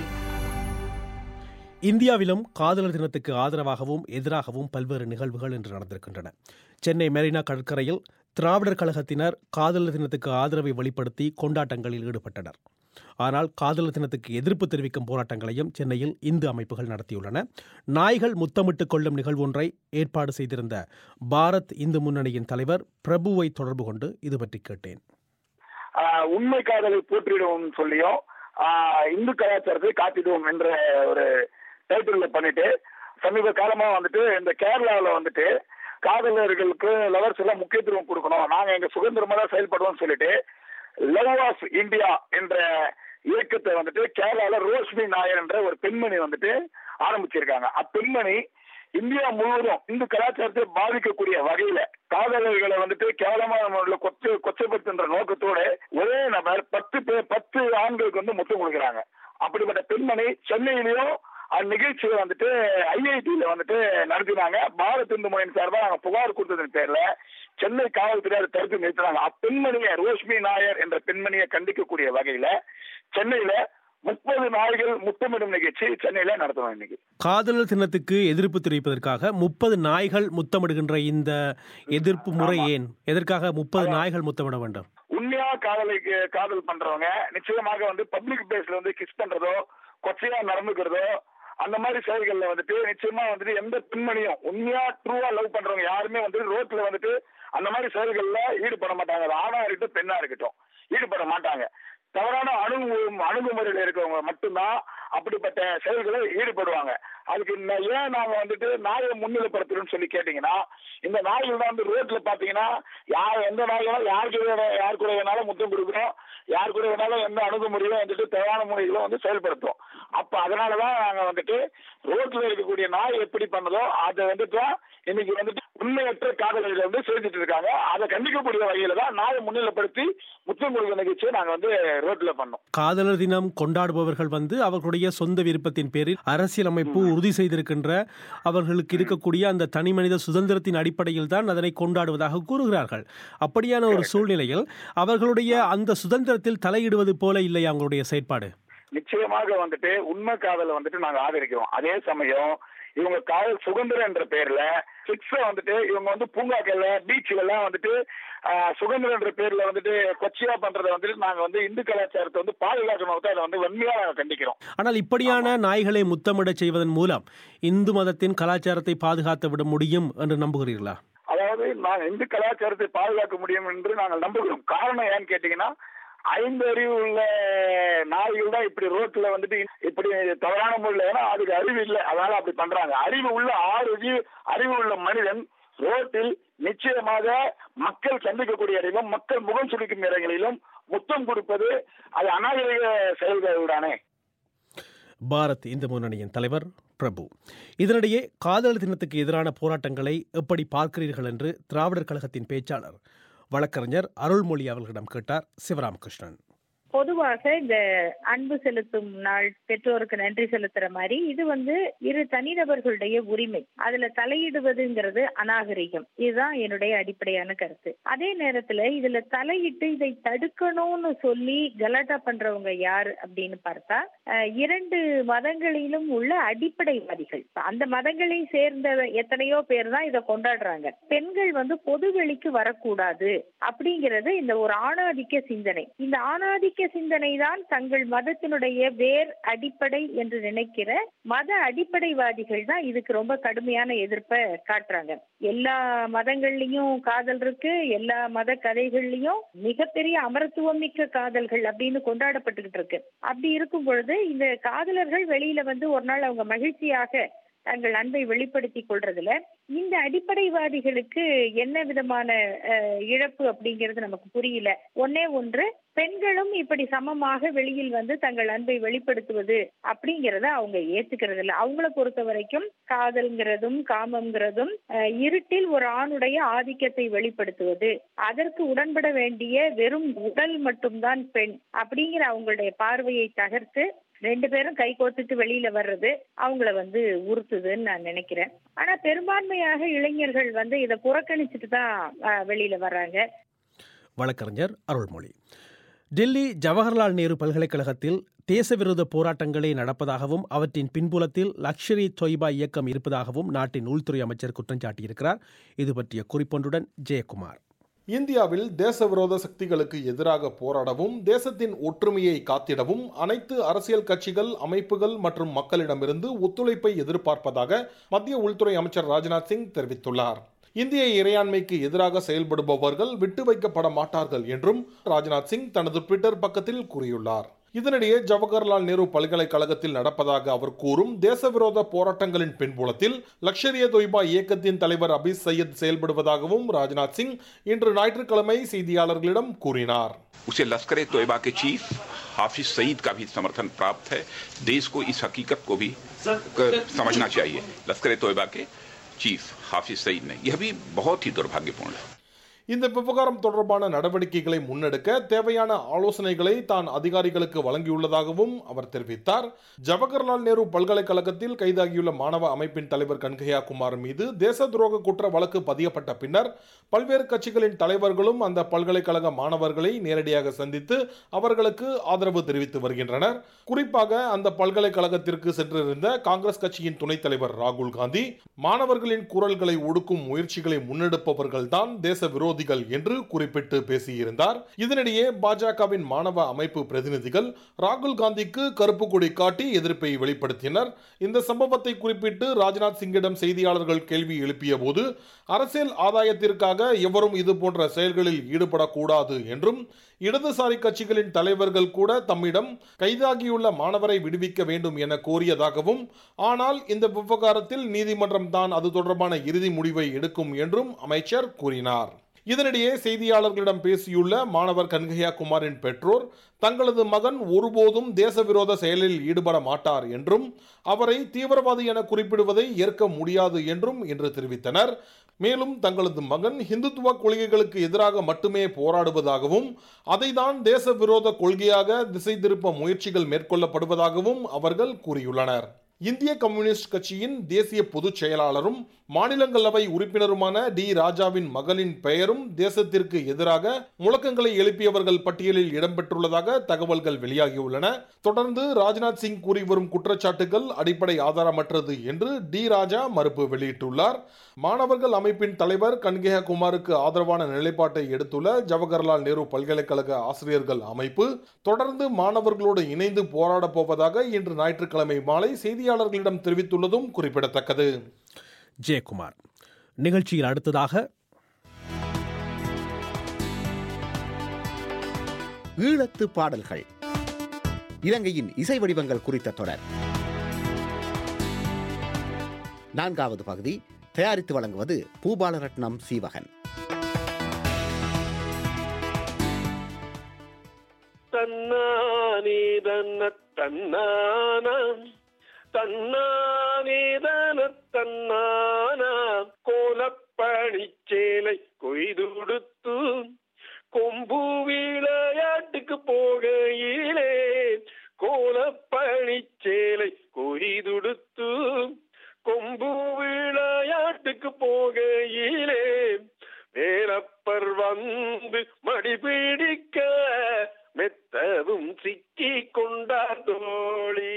Speaker 1: இந்தியாவிலும் காதலர் தினத்துக்கு ஆதரவாகவும் எதிராகவும் பல்வேறு நிகழ்வுகள் இன்று நடந்திருக்கின்றன சென்னை மெரினா கடற்கரையில் திராவிடர் கழகத்தினர் காதலர் தினத்துக்கு ஆதரவை வெளிப்படுத்தி கொண்டாட்டங்களில் ஈடுபட்டனர் ஆனால் காதலர் தினத்துக்கு எதிர்ப்பு தெரிவிக்கும் போராட்டங்களையும் சென்னையில் இந்து அமைப்புகள் நடத்தியுள்ளன நாய்கள் முத்தமிட்டுக் கொள்ளும் நிகழ்வு ஒன்றை ஏற்பாடு செய்திருந்த பாரத் இந்து முன்னணியின் தலைவர் பிரபுவை தொடர்பு கொண்டு இது பற்றி கேட்டேன்
Speaker 3: ஆஹ் உண்மை காதலை போற்றிடுவோம் சொல்லியும் ஆஹ் இந்து கலாச்சாரத்தை காத்திடுவோம் என்ற ஒரு டைட்டில் பண்ணிட்டு சமீப காலமா வந்துட்டு இந்த கேரளாவில் வந்துட்டு காதலர்களுக்கு லவர்ஸ் எல்லாம் முக்கியத்துவம் கொடுக்கணும் நாங்க எங்க சுதந்திரமா தான் செயல்படுவோம் சொல்லிட்டு லவ் ஆஃப் இந்தியா என்ற இயக்கத்தை வந்துட்டு கேரளால ரோஷ்மி நாயர் என்ற ஒரு பெண்மணி வந்துட்டு ஆரம்பிச்சிருக்காங்க அப்பெண்மணி இந்தியா முழுவதும் இந்து கலாச்சாரத்தை பாதிக்கக்கூடிய வகையில காதலர்களை வந்துட்டு கேவலமான முறையில் கொச்சை கொச்சைப்படுத்துன்ற நோக்கத்தோட ஒரே நபர் பத்து பேர் பத்து ஆண்களுக்கு வந்து முத்தம் கொடுக்குறாங்க அப்படிப்பட்ட பெண்மணி சென்னையிலையும் அந்நிகழ்ச்சியை வந்துட்டு ஐஐடியில வந்துட்டு நடத்தினாங்க பாரத் இந்து முனையின் சார்பாக நாங்க புகார் கொடுத்ததன் பேர்ல சென்னை காவல்துறை அதை தடுத்து நிறுத்தினாங்க அப்பெண்மணியை ரோஷ்மி நாயர் என்ற பெண்மணியை கண்டிக்கக்கூடிய வகையில சென்னையில முப்பது நாய்கள் முத்தமிடும் நிகழ்ச்சி சென்னையில நடத்துவோம் இன்னைக்கு
Speaker 1: காதலர் தினத்துக்கு எதிர்ப்பு தெரிவிப்பதற்காக முப்பது நாய்கள் முத்தமிடுகின்ற இந்த எதிர்ப்பு முறை ஏன் எதற்காக முப்பது நாய்கள் முத்தமிட வேண்டும்
Speaker 3: உண்மையா காதலுக்கு காதல் பண்றவங்க நிச்சயமாக வந்து பப்ளிக் பிளேஸ்ல வந்து கிஸ் பண்றதோ கொச்சையா நடந்துக்கிறதோ அந்த மாதிரி செயல்கள்ல வந்துட்டு நிச்சயமா வந்துட்டு எந்த பெண்மணியும் உண்மையா ட்ரூவா லவ் பண்றவங்க யாருமே வந்து ரோட்ல வந்துட்டு அந்த மாதிரி செயல்கள்ல ஈடுபட மாட்டாங்க அது ஆணா இருக்கட்டும் பெண்ணா இருக்கட்டும் ஈடுபட மாட்டாங்க தவறான அணுகு அணுகுமுறையில் இருக்கவங்க மட்டும்தான் அப்படிப்பட்ட செயல்களை ஈடுபடுவாங்க அதுக்கு ந- ஏன் நாங்க வந்துட்டு நாயை முன்னிலைப்படுத்துறோம்னு சொல்லி கேட்டீங்கன்னா இந்த நாய்கள் தான் வந்து ரோட்ல பாத்தீங்கன்னா யார் எந்த நாய்களும் யார் கூட வேணா- யார் கூட வேணாலும் முத்தம் கொடுக்கணும் யார் கூட வேணாலும் எந்த அணுகுமுறையும் வந்துட்டு தவறான முறைகளும் வந்து செயல்படுத்தும் அப்ப அதனாலதான் நாங்க வந்துட்டு ரோட்ல இருக்கக்கூடிய நாய் எப்படி பண்ணுதோ அதை வந்துட்டு இன்னைக்கு வந்துட்டு உண்மையற்ற காதலிகள் வந்து செஞ்சுட்டு இருக்காங்க அதை கண்டிக்கக்கூடிய வகையில தான் நாயை முன்னிலைப்படுத்தி முத்தம் கொடுக்க நிகழ்ச்சியை நாங்க வந்து ரோட்ல பண்ணோம்
Speaker 1: காதலர் தினம் கொண்டாடுபவர்கள் வந்து அவர்களுடைய சொந்த விருப்பத்தின் பேரில் அரசியலமைப்பு உறுதி செய்திருக்கின்ற அவர்களுக்கு இருக்கக்கூடிய அந்த தனி மனித சுதந்திரத்தின் அடிப்படையில் தான் அதனை கொண்டாடுவதாக கூறுகிறார்கள் அப்படியான ஒரு சூழ்நிலையில் அவர்களுடைய அந்த சுதந்திரத்தில் தலையிடுவது போல இல்லையா அவங்களுடைய செயற்பாடு
Speaker 3: நிச்சயமாக வந்துட்டு உண்மை காதலை வந்துட்டு நாங்க ஆதரிக்கிறோம் அதே சமயம் இவங்க காதல் சுதந்திரம் என்ற பேர்ல சிக்ஸ வந்துட்டு இவங்க வந்து பூங்காக்கள்ல பீச்சுகள்லாம் வந்துட்டு ஆஹ், சுதந்திரம் என்ற பேர்ல வந்துட்டு கொச்சியா பண்றதை வந்துட்டு நாங்க வந்து இந்து கலாச்சாரத்தை வந்து பாதுகாக்கணும் அதை வந்து வன்மையா நாங்க கண்டிக்கிறோம்
Speaker 1: ஆனால் இப்படியான நாய்களை முத்தமிடச் செய்வதன் மூலம் இந்து மதத்தின் கலாச்சாரத்தை பாதுகாத்து விட முடியும் என்று நம்புகிறீர்களா
Speaker 3: அதாவது நான் இந்து கலாச்சாரத்தை பாதுகாக்க முடியும் என்று நாங்கள் நம்புகிறோம் காரணம் ஏன்னு கேட்டீங்கன்னா ஐந்து அறிவு உள்ள நாய்கள் தான் இப்படி ரோட்ல வந்துட்டு இப்படி தவறான முறையில் ஏன்னா அதுக்கு அறிவு இல்லை அதனால அப்படி பண்றாங்க அறிவு உள்ள ஆறு அறிவு அறிவு உள்ள மனிதன் ரோட்டில் நிச்சயமாக மக்கள் சந்திக்கக்கூடிய இடங்களும் மக்கள் முகம் சுளிக்கும் இடங்களிலும் முத்தம் கொடுப்பது அது அநாகரிக செயல்கள் தானே
Speaker 1: பாரத் இந்து முன்னணியின் தலைவர் பிரபு இதனிடையே காதலர் தினத்துக்கு எதிரான போராட்டங்களை எப்படி பார்க்கிறீர்கள் என்று திராவிடர் கழகத்தின் பேச்சாளர் வழக்கறிஞர் அருள்மொழி அவர்களிடம் கேட்டார் சிவராமகிருஷ்ணன்
Speaker 12: பொதுவாக இந்த அன்பு செலுத்தும் நாள் பெற்றோருக்கு நன்றி செலுத்துற மாதிரி இது வந்து இரு தனிநபர்களுடைய உரிமை அதுல தலையிடுவதுங்கிறது அநாகரிகம் இதுதான் என்னுடைய அடிப்படையான கருத்து அதே நேரத்துல இதுல தலையிட்டு இதை தடுக்கணும்னு சொல்லி கலாட்டா பண்றவங்க யாரு அப்படின்னு பார்த்தா அஹ், இரண்டு மதங்களிலும் உள்ள அடிப்படைவாதிகள் அந்த மதங்களை சேர்ந்த எத்தனையோ பேர் தான் இதை கொண்டாடுறாங்க பெண்கள் வந்து பொதுவெளிக்கு வரக்கூடாது அப்படிங்கிறது இந்த ஒரு ஆணாதிக்க சிந்தனை இந்த ஆணாதிக்க சிந்தனை தான் தங்கள் மதத்தினுடைய வேர் அடிப்படை என்று நினைக்கிற மத அடிப்படைவாதிகள் தான் இதுக்கு ரொம்ப கடுமையான எதிர்ப்பை காட்டுறாங்க எல்லா மதங்கள்லயும் காதல் இருக்கு எல்லா மத கதைகள்லயும் மிகப்பெரிய அமரத்துவம் மிக்க காதல்கள் அப்படின்னு கொண்டாடப்பட்டுக்கிட்டு இருக்கு அப்படி இருக்கும் பொழுது இந்த காதலர்கள் வெளியில வந்து ஒரு நாள் அவங்க மகிழ்ச்சியாக தங்கள் அன்பை வெளிப்படுத்திக் கொள்றதுல இந்த அடிப்படைவாதிகளுக்கு என்ன விதமான அஹ், இழப்பு அப்படிங்கிறது நமக்கு புரியல ஒன்னே ஒன்று பெண்களும் இப்படி சமமாக வெளியில் வந்து தங்கள் அன்பை வெளிப்படுத்துவது அப்படிங்கறத அவங்க ஏத்துக்கிறது இல்ல அவங்கள பொறுத்த வரைக்கும் காதல்ங்கிறதும் காமம்ங்கிறதும் அஹ், இருட்டில் ஒரு ஆணுடைய ஆதிக்கத்தை வெளிப்படுத்துவது அதற்கு உடன்பட வேண்டிய வெறும் உடல் மட்டும்தான் பெண் அப்படிங்கிற அவங்களுடைய பார்வையை தகர்த்து ரெண்டு பேரும் கை கோத்துட்டு வெளியில வர்றது அவங்கள வந்து உறுத்துதுன்னு நான் நினைக்கிறேன் ஆனா பெரும்பான்மையாக இளைஞர்கள் வந்து இதை புறக்கணிச்சுட்டு தான் அஹ், வெளியில வர்றாங்க
Speaker 1: வழக்கறிஞர் அருள்மொழி டெல்லி ஜவஹர்லால் நேரு பல்கலைக்கழகத்தில் தேசவிரோத போராட்டங்களே நடப்பதாகவும் அவற்றின் பின்புலத்தில் லக்ஷரி தொய்பா இயக்கம் இருப்பதாகவும் நாட்டின் உள்துறை அமைச்சர் குற்றம் சாட்டியிருக்கிறார் இது பற்றிய குறிப்பொன்றுடன் ஜெயக்குமார்
Speaker 4: இந்தியாவில் தேசவிரோத சக்திகளுக்கு எதிராக போராடவும் தேசத்தின் ஒற்றுமையை காத்திடவும் அனைத்து அரசியல் கட்சிகள் அமைப்புகள் மற்றும் மக்களிடமிருந்து ஒத்துழைப்பை எதிர்பார்ப்பதாக மத்திய உள்துறை அமைச்சர் ராஜ்நாத் சிங் தெரிவித்துள்ளார் இந்திய இறையாண்மைக்கு எதிராக செயல்படுபவர்கள் விட்டு வைக்கப்பட மாட்டார்கள் என்றும் ராஜ்நாத் சிங் தனது ட்விட்டர் பக்கத்தில் கூறியுள்ளார் இதனிடையே ஜவஹர்லால் நேரு பல்கலைக்கழகத்தில் நடப்பதாக அவர் கூறும் தேசவிரோத போராட்டங்களின் பின்புலத்தில் லக்ஷரிய தொய்பா இயக்கத்தின் தலைவர் அபிஸ் சையத் செயல்படுவதாகவும் ராஜ்நாத் சிங் இன்று ஞாயிற்றுக்கிழமை செய்தியாளர்களிடம் கூறினார்
Speaker 13: उसे लश्कर तोयबा के चीफ हाफिज सईद का भी समर्थन प्राप्त है देश को इस हकीकत को भी क- समझना चाहिए लश्कर तोयबा के चीफ हाफिज सईद ने यह भी बहुत ही दुर्भाग्यपूर्ण है
Speaker 4: இந்த விவகாரம் தொடர்பான நடவடிக்கைகளை முன்னெடுக்க தேவையான ஆலோசனைகளை தான் அதிகாரிகளுக்கு வழங்கியுள்ளதாகவும் அவர் தெரிவித்தார் ஜவஹர்லால் நேரு பல்கலைக்கழகத்தில் கைதாகியுள்ள மாணவ அமைப்பின் தலைவர் கன்கையா குமார் மீது தேச துரோக குற்ற வழக்கு பதியப்பட்ட பின்னர் பல்வேறு கட்சிகளின் தலைவர்களும் அந்த பல்கலைக்கழக மாணவர்களை நேரடியாக சந்தித்து அவர்களுக்கு ஆதரவு தெரிவித்து வருகின்றனர் குறிப்பாக அந்த பல்கலைக்கழகத்திற்கு சென்றிருந்த காங்கிரஸ் கட்சியின் துணைத் தலைவர் ராகுல் காந்தி மாணவர்களின் குரல்களை ஒடுக்கும் முயற்சிகளை முன்னெடுப்பவர்கள்தான் தேச விரோதிகள்
Speaker 14: விரோதிகள் என்று குறிப்பிட்டு பேசியிருந்தார் இதனிடையே பாஜகவின் மாணவ அமைப்பு பிரதிநிதிகள் ராகுல் காந்திக்கு கருப்பு கொடி காட்டி எதிர்ப்பை வெளிப்படுத்தினர் இந்த சம்பவத்தை குறிப்பிட்டு ராஜ்நாத் சிங்கிடம் செய்தியாளர்கள் கேள்வி எழுப்பிய போது அரசியல் ஆதாயத்திற்காக எவரும் இது போன்ற செயல்களில் ஈடுபடக்கூடாது என்றும் இடதுசாரி கட்சிகளின் தலைவர்கள் கூட தம்மிடம் கைதாகியுள்ள மாணவரை விடுவிக்க வேண்டும் என கோரியதாகவும் ஆனால் இந்த விவகாரத்தில் நீதிமன்றம் தான் அது தொடர்பான இறுதி முடிவை எடுக்கும் என்றும் அமைச்சர் கூறினார் இதனிடையே செய்தியாளர்களிடம் பேசியுள்ள மாணவர் கன்கையா குமாரின் பெற்றோர் தங்களது மகன் ஒருபோதும் தேசவிரோத செயலில் ஈடுபட மாட்டார் என்றும் அவரை தீவிரவாதி என குறிப்பிடுவதை ஏற்க முடியாது என்றும் இன்று தெரிவித்தனர் மேலும் தங்களது மகன் இந்துத்துவ கொள்கைகளுக்கு எதிராக மட்டுமே போராடுவதாகவும் அதைதான் தேச விரோத கொள்கையாக திசை திருப்ப முயற்சிகள் மேற்கொள்ளப்படுவதாகவும் அவர்கள் கூறியுள்ளனர் இந்திய கம்யூனிஸ்ட் கட்சியின் தேசிய பொதுச் செயலாளரும் மாநிலங்களவை உறுப்பினருமான டி ராஜாவின் மகளின் பெயரும் தேசத்திற்கு எதிராக முழக்கங்களை எழுப்பியவர்கள் பட்டியலில் இடம்பெற்றுள்ளதாக தகவல்கள் வெளியாகியுள்ளன தொடர்ந்து ராஜ்நாத் சிங் கூறி வரும் குற்றச்சாட்டுகள் அடிப்படை ஆதாரமற்றது என்று டி ராஜா மறுப்பு வெளியிட்டுள்ளார் மாணவர்கள் அமைப்பின் தலைவர் கன்கேயா குமாருக்கு ஆதரவான நிலைப்பாட்டை எடுத்துள்ள ஜவஹர்லால் நேரு பல்கலைக்கழக ஆசிரியர்கள் அமைப்பு தொடர்ந்து மாணவர்களோடு இணைந்து போராடப் போவதாக இன்று ஞாயிற்றுக்கிழமை மாலை செய்தியாளர்களிடம் தெரிவித்துள்ளதும் குறிப்பிடத்தக்கது
Speaker 1: ஜெயக்குமார் நிகழ்ச்சியில் அடுத்ததாக
Speaker 15: ஈழத்து பாடல்கள் இலங்கையின் இசை வடிவங்கள் குறித்த தொடர் நான்காவது பகுதி தயாரித்து வழங்குவது பூபாலரட்னம் சீவகன்
Speaker 16: தன்னானீதன தன்னானாம் தன்னானீதன தன்னானாம் கோலப்பணிச்சேலை கொய்துடுத்து கொம்பு விளையாட்டுக்கு போகையிலே கோலப்பணிச்சேலை கொய்துடுத்து கொம்பு விளையாட்டுக்கு போகையிலே வேலப்பர் வந்து மடிபிடிக்க மெத்தவும் சிக்கி கொண்டார் தோழி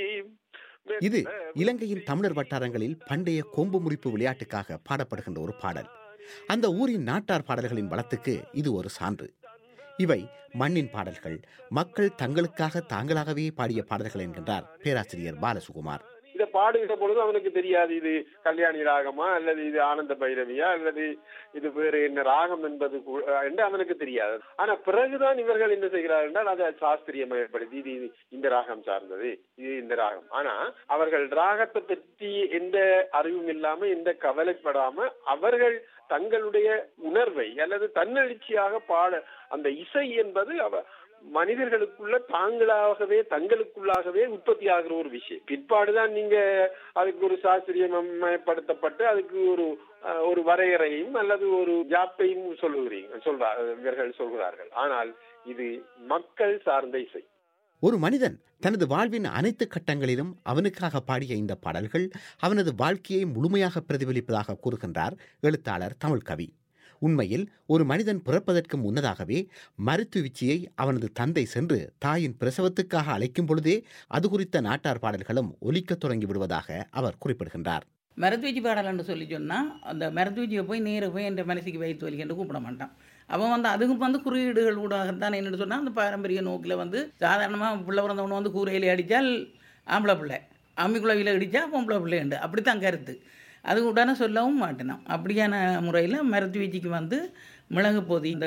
Speaker 15: இது இலங்கையின் தமிழர் வட்டாரங்களில் பண்டைய கொம்பு முறிப்பு விளையாட்டுக்காக பாடப்படுகின்ற ஒரு பாடல் அந்த ஊரின் நாட்டார் பாடல்களின் வளத்துக்கு இது ஒரு சான்று இவை மண்ணின் பாடல்கள் மக்கள் தங்களுக்காக தாங்களாகவே பாடிய பாடல்கள் என்கின்றார் பேராசிரியர் பாலசுகுமார்
Speaker 16: இதை பாடுகிற பொழுது அவனுக்கு தெரியாது இது கல்யாணி ராகமா அல்லது இது ஆனந்த பைரவியா அல்லது இது வேறு என்ன ராகம் என்பது கூ- என்று அவனுக்கு தெரியாது ஆனா பிறகுதான் இவர்கள் என்ன செய்கிறார்கள் என்றால் அதை சாஸ்திரியமயப்படுத்தி இது இது இந்த ராகம் சார்ந்தது இது இந்த ராகம் ஆனா அவர்கள் ராகத்தை பற்றி எந்த அறிவும் இல்லாம எந்த கவலைப்படாம அவர்கள் தங்களுடைய உணர்வை அல்லது தன்னெழுச்சியாக பாட அந்த இசை என்பது அவ மனிதர்களுக்குள்ள தாங்களாகவே தங்களுக்குள்ளாகவே உற்பத்தி ஆகிற ஒரு விஷயம் பிற்பாடுதான் நீங்க அதுக்கு ஒரு சாஸ்திரியமயப்படுத்தப்பட்டு அதுக்கு ஒரு அஹ், ஒரு வரையறையும் அல்லது ஒரு ஜாப்பையும் சொல்லுகிறீங்க சொல்றா இவர்கள் சொல்கிறார்கள் ஆனால் இது மக்கள் சார்ந்த இசை
Speaker 15: ஒரு மனிதன் தனது வாழ்வின் அனைத்து கட்டங்களிலும் அவனுக்காக பாடிய இந்த பாடல்கள் அவனது வாழ்க்கையை முழுமையாக பிரதிபலிப்பதாக கூறுகின்றார் எழுத்தாளர் தமிழ்கவி உண்மையில் ஒரு மனிதன் பிறப்பதற்கு முன்னதாகவே மருத்துவச்சியை அவனது தந்தை சென்று தாயின் பிரசவத்துக்காக அழைக்கும் பொழுதே அது குறித்த நாட்டார் பாடல்களும் ஒலிக்கத் தொடங்கி விடுவதாக அவர் குறிப்பிடுகின்றார்
Speaker 17: மருத்துவச்சி பாடலான்னு சொல்லி சொன்னால் அந்த மருத்துவச்சியை போய் நேர போய் என் மனசுக்கு வயிற்று வலி என்று கூப்பிட மாட்டான் அவன் வந்து அதுக்கும் வந்து குறியீடுகள் ஊடாகத்தான் என்னென்னு சொன்னால் அந்த பாரம்பரிய நோக்கில் வந்து சாதாரணமாக பிள்ளை பிறந்தவனை வந்து கூரையில் அடித்தால் ஆம்பளை பிள்ளை அம்மிக்குழவியில் அடித்தா பொம்பளை பிள்ளைண்டு அப்படித்தான் கருத்து அது உடனே சொல்லவும் மாட்டேனான் அப்படியான முறையில் மருத்துவச்சிக்கு வந்து மிளகு பொதி இந்த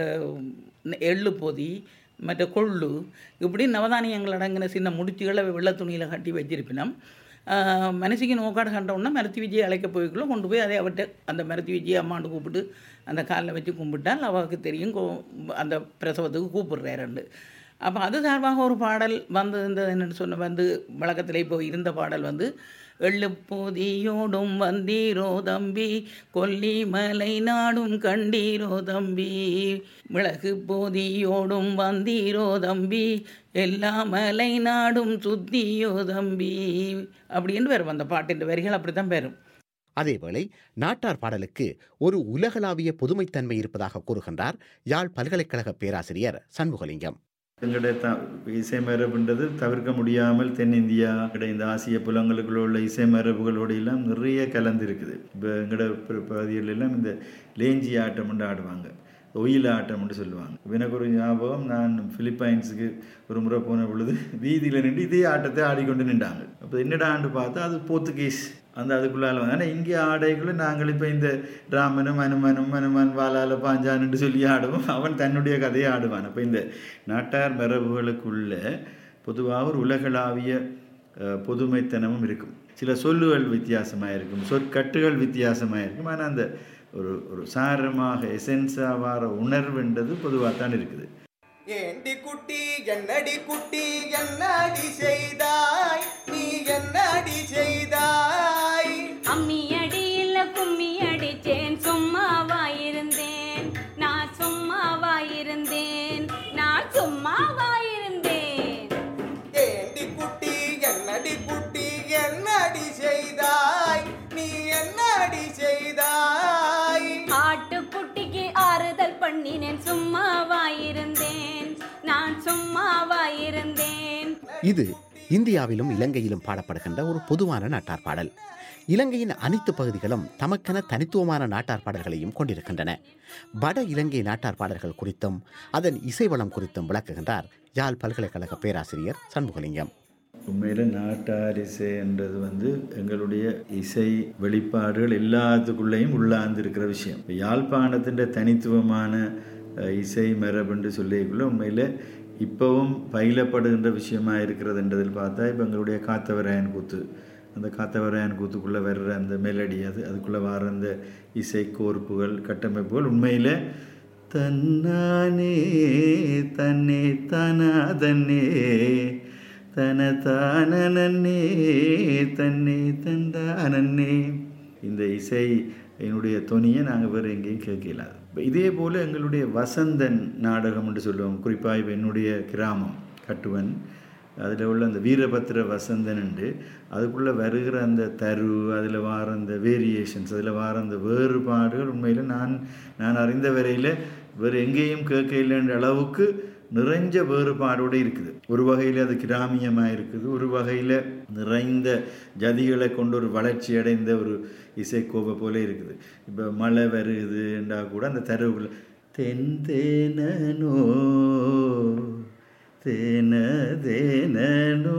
Speaker 17: எள்ளு பொதி மற்ற கொள்ளு இப்படி நவதானியங்கள் அடங்கின சின்ன முடிச்சுகளை வெள்ளை துணியில் கட்டி வச்சிருப்பினோம் மனசுக்கு நோக்காடு கண்டவுடனே மருத்துவ விஜயை அழைக்க போய்க்குள்ள கொண்டு போய் அதை அவர்கிட்ட அந்த மருத்துவ விஜயை அம்மாண்டு கூப்பிட்டு அந்த காலில் வச்சு கும்பிட்டால் அவருக்கு தெரியும் கோ- அந்த பிரசவத்துக்கு கூப்பிடுறாருண்டு அப்போ அது சார்பாக ஒரு பாடல் வந்து இந்த என்னென்னு சொன்ன வந்து வழக்கத்தில் இப்போ இருந்த பாடல் வந்து எள்ளுப்போதியோடும் வந்தீரோ தம்பி கொல்லிமலை நாடும் கண்டீரோ தம்பி மிளகு போதியோடும் வந்தீரோ தம்பி எல்லா மலை நாடும் சுத்தியோ தம்பி அப்படின்னு வரும் அந்த பாட்டின் வரிகள் அப்படி தான் வரும்
Speaker 15: அதேவேளை நாட்டார் பாடலுக்கு ஒரு உலகளாவிய பொதுமைத்தன்மை இருப்பதாக கூறுகின்றார் யாழ் பல்கலைக்கழக பேராசிரியர் சண்முகலிங்கம்
Speaker 18: எங்களுடைய த இசை மரபுன்றது தவிர்க்க முடியாமல் தென்னிந்தியா எங்களுடைய இந்த ஆசிய புலங்களுக்குள்ள உள்ள இசை மரபுகளோடு எல்லாம் நிறைய கலந்து இருக்குது இப்போ எங்களோட ப- பகுதிகளில் எல்லாம் இந்த லேஞ்சி ஆட்டம் ஆடுவாங்க ஒயில் ஆட்டம்னு சொல்லுவாங்க இப்ப எனக்கு ஒரு ஞாபகம் நான் பிலிப்பைன்ஸுக்கு ஒரு முறை போன பொழுது வீதியில் நின்று இதே ஆட்டத்தை ஆடிக்கொண்டு நின்றாங்க அப்போ என்னடான்னு பார்த்தா அது போர்த்துகீஸ் அந்த அதுக்குள்ளால வந்து ஆனால் இங்கே ஆடைக்குள்ள நாங்கள் இப்போ இந்த ராமனும் அனுமனும் அனுமன் வாலால பாஞ்சான்னு சொல்லி ஆடுவோம் அவன் தன்னுடைய கதையை ஆடுவான் அப்போ இந்த நாட்டார் மரபுகளுக்குள்ள பொதுவாக ஒரு உலகளாவிய அஹ், பொதுமைத்தனமும் இருக்கும் சில சொல்லுகள் வித்தியாசமாக இருக்கும் சொற்கட்டுகள் வித்தியாசமாக இருக்கும் ஆனால் அந்த ஒரு ஒரு சாரமாக எசென்ஸாக வர உணர்வுன்றது பொதுவாக தான் இருக்குது
Speaker 19: ஏண்டி குட்டி என்னடி குட்டி என்னடி செய்தாய் நீ என்னடி செய்தாய்
Speaker 20: அம்மி அடியில் கும்மி அடிச்சேன் சும்மாவாயிருந்தேன் நான் சும்மாவாயிருந்தேன் நான் சும்மாவாயிருந்தேன்
Speaker 19: ஏண்டி குட்டி என்னடி குட்டி என்னடி செய்தாய் நீ என்னடி செய்தாய்
Speaker 20: ஆட்டுக்குட்டிக்கு ஆறுதல் பண்ணினேன் சும்மாவாயிருந்தேன் நான் சும்மாவாயிருந்தேன்
Speaker 15: இது இந்தியாவிலும் இலங்கையிலும் பாடப்படுகின்ற ஒரு பொதுவான நாட்டார் பாடல் இலங்கையின் அனைத்து பகுதிகளும் தமக்கென தனித்துவமான நாட்டார் பாடல்களையும் கொண்டிருக்கின்றன வட இலங்கை நாட்டார் பாடல்கள் குறித்தும் அதன் இசைவளம் குறித்தும் விளக்குகின்றார் யாழ் பல்கலைக்கழக பேராசிரியர் சண்முகலிங்கம்
Speaker 18: உண்மையில் நாட்டார் இசைன்றது வந்து எங்களுடைய இசை வெளிப்பாடுகள் எல்லாத்துக்குள்ளேயும் உள்ளார்ந்து இருக்கிற விஷயம் இப்ப யாழ்ப்பாணத்தின் தனித்துவமான அஹ், இசை மரபுன்னு சொல்லிக்குள்ள உண்மையில் இப்போவும் பயிலப்படுகின்ற விஷயமா இருக்கிறதுன்றதில் பார்த்தா இப்போ எங்களுடைய காத்தவராயன் கூத்து அந்த காத்தவராயன் கூத்துக்குள்ளே வர்ற அந்த மெலடி அது அதுக்குள்ளே வர அந்த இசை கோர்ப்புகள் கட்டமைப்புகள் உண்மையில் தன்னானே தன்னே தானா தன்னே தன தானே தன்னே தந்தானே இந்த இசை என்னுடைய தொனியை நாங்கள் வேறு எங்கேயும் கேட்கல இப்ப இதே போல் எங்களுடைய வசந்தன் நாடகம் என்று சொல்லுவோம் குறிப்பாக இப்போ என்னுடைய கிராமம் கட்டுவன் அதில் உள்ள அந்த வீரபத்திர வசந்தன் உண்டு அதுக்குள்ளே வருகிற அந்த தரு அதில் வார அந்த வேரியேஷன்ஸ் அதில் வார அந்த வேறுபாடுகள் உண்மையில் நான் நான் அறிந்த வரையில் வேறு எங்கேயும் கேட்க இல்லைன்ற அளவுக்கு நிறைஞ்ச வேறுபாடோடு இருக்குது ஒரு வகையில் அது கிராமியமாக இருக்குது ஒரு வகையில் நிறைந்த ஜதிகளை கொண்டு ஒரு வளர்ச்சி அடைந்த ஒரு இசைக்கோவை போல இருக்குது இப்போ மழை வருகுதுன்றா கூட அந்த தருவுக்குள்ள தென் தேனோ தேன தேனோ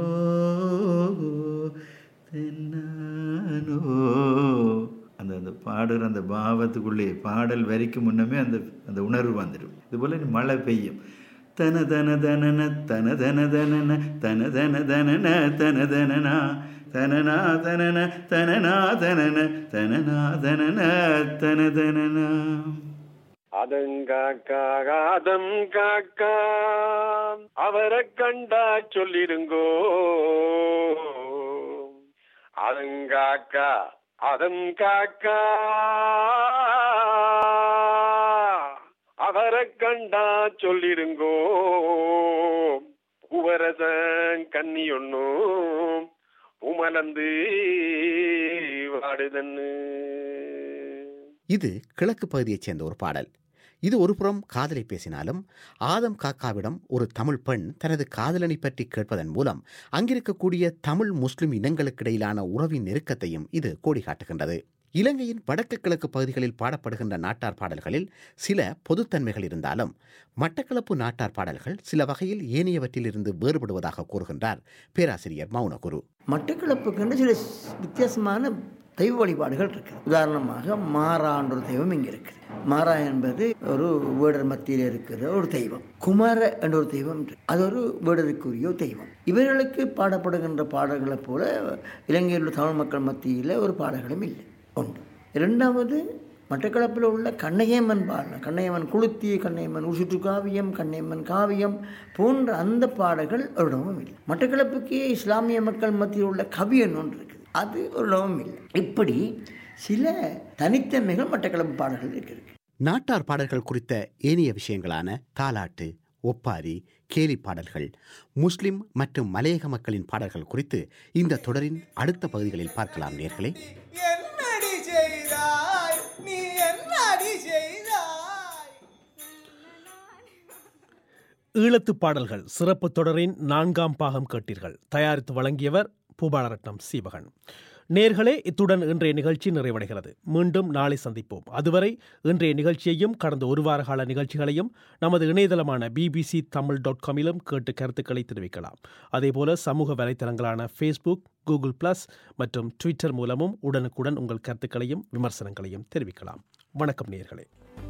Speaker 18: தென்னானோ அந்த அந்த பாடுற அந்த பாவத்துக்குள்ளே பாடல் வரிக்கு முன்னமே அந்த அந்த உணர்வு வந்துடும் இதுபோல் மழை பெய்யும் தன தன தனன தன தன தனன தன தன தனன தன தனனா தனனா தனன தனனா தனன தனனா தனன தன தனனா
Speaker 16: அதங்காக்கா ஆதம் காக்கா அவரை கண்டா சொல்லிருங்கோ அதங்காக்கா அதம் காக்கா அவரை கண்டா சொல்லிருங்கோ பூவரசன் கன்னி ஒண்ணும் உமலந்து வாடுதன்னு
Speaker 15: இது கிழக்கு பகுதியைச் சேர்ந்த ஒரு பாடல் இது ஒருபுறம் காதலை பேசினாலும் ஆதம் காக்காவிடம் ஒரு தமிழ் பெண் தனது காதலனை பற்றி கேட்பதன் மூலம் அங்கிருக்கக்கூடிய தமிழ் முஸ்லிம் இனங்களுக்கிடையிலான உறவின் நெருக்கத்தையும் இது கோடி காட்டுகின்றது இலங்கையின் வடக்கு கிழக்கு பகுதிகளில் பாடப்படுகின்ற நாட்டார் பாடல்களில் சில பொதுத்தன்மைகள் இருந்தாலும் மட்டக்களப்பு நாட்டார் பாடல்கள் சில வகையில் ஏனையவற்றிலிருந்து வேறுபடுவதாக கூறுகின்றார் பேராசிரியர் மௌனகுரு
Speaker 21: மட்டக்களப்புக்கு சில வித்தியாசமான தெய்வ வழிபாடுகள் இருக்குது உதாரணமாக மாறான்ற ஒரு தெய்வம் இங்கே இருக்குது மாறா என்பது ஒரு வேடர் மத்தியில் இருக்கிற ஒரு தெய்வம் குமார என்ற ஒரு தெய்வம் இருக்கு. அது ஒரு வேடருக்குரிய ஒரு தெய்வம் இவர்களுக்கு பாடப்படுகின்ற பாடல்களைப் போல இலங்கையில் உள்ள தமிழ் மக்கள் மத்தியில் ஒரு பாடல்களும் இல்லை ஒன்று இரண்டாவது மட்டக்களப்பில் உள்ள கண்ணையம்மன் பாடல் கண்ணையம்மன் குளுத்தி கண்ணையம்மன் உசுற்று காவியம் கண்ணையம்மன் காவியம் போன்ற அந்த பாடல்கள் ஒரு இடமும் இல்லை மட்டக்களப்புக்கே இஸ்லாமிய மக்கள் மத்தியில் உள்ள கவியன் ஒன்று இருக்குது அது ஒரு இடமும் இல்லை இப்படி சில தனித்தன்மைகள் மட்டக்களப்பு பாடல்கள் இருக்குது
Speaker 15: நாட்டார் பாடல்கள் குறித்த ஏனைய விஷயங்களான தாலாட்டு ஒப்பாரி கேலி பாடல்கள் முஸ்லிம் மற்றும் மலையக மக்களின் பாடல்கள் குறித்து இந்த தொடரின் அடுத்த பகுதிகளில் பார்க்கலாம் நேர்களே
Speaker 19: என்னடி செய்தாய் நீ என்னடி செய்தாய்
Speaker 1: ஈழத்து பாடல்கள் சிறப்பு தொடரின் நான்காம் பாகம் கேட்டீர்கள் தயாரித்து வழங்கியவர் பூபாலரட்னம் சீவகன் நேர்களே இத்துடன் இன்றைய நிகழ்ச்சி நிறைவடைகிறது மீண்டும் நாளை சந்திப்போம் அதுவரை இன்றைய நிகழ்ச்சியையும் கடந்த ஒரு வார கால நிகழ்ச்சிகளையும் நமது இணையதளமான பிபிசி தமிழ் டாட் காமிலும் கேட்டு கருத்துக்களை தெரிவிக்கலாம் அதேபோல சமூக வலைத்தளங்களான ஃபேஸ்புக் கூகுள் பிளஸ் மற்றும் ட்விட்டர் மூலமும் உடனுக்குடன் உங்கள் கருத்துக்களையும் விமர்சனங்களையும் தெரிவிக்கலாம் வணக்கம் நேர்களே